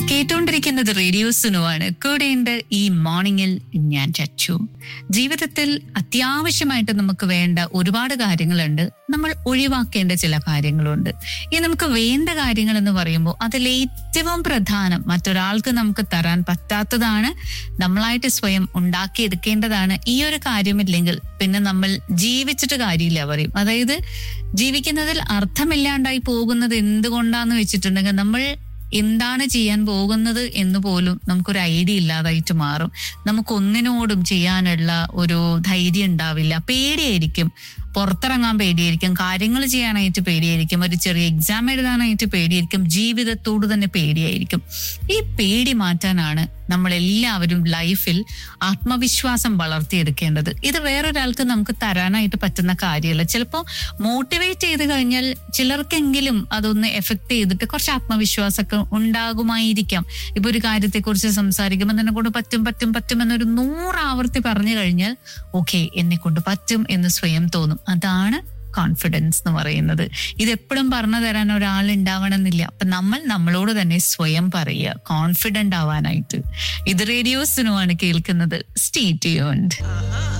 കേട്ടുകൊണ്ടിരിക്കുന്നത് റേഡിയോ സുനുവാണ് കൂടെയുണ്ട് ഈ മോർണിംഗിൽ ഞാൻ ചച്ചു ജീവിതത്തിൽ അത്യാവശ്യമായിട്ട് നമുക്ക് വേണ്ട ഒരുപാട് കാര്യങ്ങളുണ്ട് നമ്മൾ ഒഴിവാക്കേണ്ട ചില കാര്യങ്ങളുണ്ട് ഈ നമുക്ക് വേണ്ട കാര്യങ്ങൾ എന്ന് പറയുമ്പോൾ അതിൽ ഏറ്റവും പ്രധാനം മറ്റൊരാൾക്ക് നമുക്ക് തരാൻ പറ്റാത്തതാണ് നമ്മളായിട്ട് സ്വയം ഉണ്ടാക്കിയെടുക്കേണ്ടതാണ് ഈ ഒരു കാര്യമില്ലെങ്കിൽ പിന്നെ നമ്മൾ ജീവിച്ചിട്ട് കാര്യമില്ല പറയും അതായത് ജീവിക്കുന്നതിൽ അർത്ഥമില്ലാണ്ടായി പോകുന്നത് എന്തുകൊണ്ടാന്ന് വെച്ചിട്ടുണ്ടെങ്കിൽ നമ്മൾ എന്താണ് ചെയ്യാൻ പോകുന്നത് എന്ന് പോലും നമുക്കൊരു ഐഡിയ ഇല്ലാതായിട്ട് മാറും നമുക്കൊന്നിനോടും ചെയ്യാനുള്ള ഒരു ധൈര്യം ഉണ്ടാവില്ല പേടിയായിരിക്കും പുറത്തിറങ്ങാൻ പേടിയായിരിക്കും കാര്യങ്ങൾ ചെയ്യാനായിട്ട് പേടിയായിരിക്കും ഒരു ചെറിയ എക്സാം എഴുതാനായിട്ട് പേടിയായിരിക്കും ജീവിതത്തോട് തന്നെ പേടിയായിരിക്കും ഈ പേടി മാറ്റാനാണ് നമ്മൾ എല്ലാവരും ലൈഫിൽ ആത്മവിശ്വാസം വളർത്തിയെടുക്കേണ്ടത് ഇത് വേറൊരാൾക്ക് നമുക്ക് തരാനായിട്ട് പറ്റുന്ന കാര്യമല്ല ചിലപ്പോൾ മോട്ടിവേറ്റ് ചെയ്ത് കഴിഞ്ഞാൽ ചിലർക്കെങ്കിലും അതൊന്ന് എഫക്ട് ചെയ്തിട്ട് കുറച്ച് ആത്മവിശ്വാസമൊക്കെ ഉണ്ടാകുമായിരിക്കാം ഇപ്പൊ ഒരു കാര്യത്തെക്കുറിച്ച് സംസാരിക്കുമ്പോൾ തന്നെ കൊണ്ട് പറ്റും പറ്റും പറ്റും എന്നൊരു നൂറ് ആവർത്തി പറഞ്ഞു കഴിഞ്ഞാൽ ഓക്കെ എന്നെ കൊണ്ട് പറ്റും എന്ന് സ്വയം തോന്നും അതാണ് കോൺഫിഡൻസ് എന്ന് പറയുന്നത് ഇത് എപ്പോഴും പറഞ്ഞു തരാൻ ഒരാൾ ഉണ്ടാവണമെന്നില്ല അപ്പൊ നമ്മൾ നമ്മളോട് തന്നെ സ്വയം പറയുക കോൺഫിഡന്റ് ആവാനായിട്ട് ഇത് റേഡിയോസിനുമാണ് കേൾക്കുന്നത് സ്റ്റേ ട്യൂൺഡ്